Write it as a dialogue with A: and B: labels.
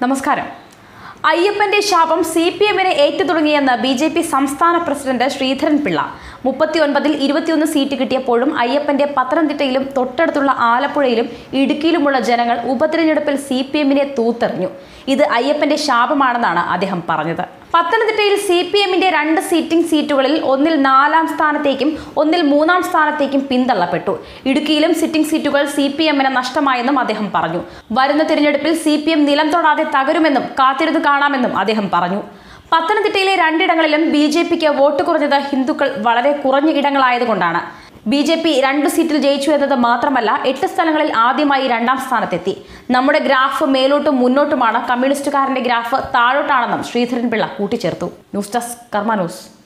A: നമസ്കാരം അയ്യപ്പന്റെ ശാപം സി പി എമ്മിനെ ഏറ്റു തുടങ്ങിയെന്ന് ബി ജെ പി സംസ്ഥാന പ്രസിഡന്റ് ശ്രീധരൻ പിള്ള മുപ്പത്തിയൊൻപതിൽ ഇരുപത്തിയൊന്ന് സീറ്റ് കിട്ടിയപ്പോഴും അയ്യപ്പന്റെ പത്തനംതിട്ടയിലും തൊട്ടടുത്തുള്ള ആലപ്പുഴയിലും ഇടുക്കിയിലുമുള്ള ജനങ്ങൾ ഉപതിരഞ്ഞെടുപ്പിൽ സി പി എമ്മിനെ തൂത്തെറിഞ്ഞു ഇത് അയ്യപ്പന്റെ ശാപമാണെന്നാണ് അദ്ദേഹം പറഞ്ഞത് പത്തനംതിട്ടയിൽ സി പി എമ്മിന്റെ രണ്ട് സീറ്റിംഗ് സീറ്റുകളിൽ ഒന്നിൽ നാലാം സ്ഥാനത്തേക്കും ഒന്നിൽ മൂന്നാം സ്ഥാനത്തേക്കും പിന്തള്ളപ്പെട്ടു ഇടുക്കിയിലും സിറ്റിംഗ് സീറ്റുകൾ സി പി എമ്മിന് നഷ്ടമായെന്നും അദ്ദേഹം പറഞ്ഞു വരുന്ന തിരഞ്ഞെടുപ്പിൽ സി പി എം നിലം തൊടാതെ തകരുമെന്നും കാത്തിരുന്ന് കാണാമെന്നും അദ്ദേഹം പറഞ്ഞു പത്തനംതിട്ടയിലെ രണ്ടിടങ്ങളിലും ബി ജെ പിക്ക് വോട്ട് കുറഞ്ഞത് ഹിന്ദുക്കൾ വളരെ കുറഞ്ഞ ഇടങ്ങളായതുകൊണ്ടാണ് ബി ജെ പി രണ്ടു സീറ്റിൽ ജയിച്ചു എന്നത് മാത്രമല്ല എട്ട് സ്ഥലങ്ങളിൽ ആദ്യമായി രണ്ടാം സ്ഥാനത്തെത്തി നമ്മുടെ ഗ്രാഫ് മേലോട്ടും മുന്നോട്ടുമാണ് കമ്മ്യൂണിസ്റ്റുകാരന്റെ ഗ്രാഫ് താഴോട്ടാണെന്നും ശ്രീധരൻ പിള്ള കൂട്ടിച്ചേർത്തു ന്യൂസ് ഡെസ്ക് കർമ്മ ന്യൂസ്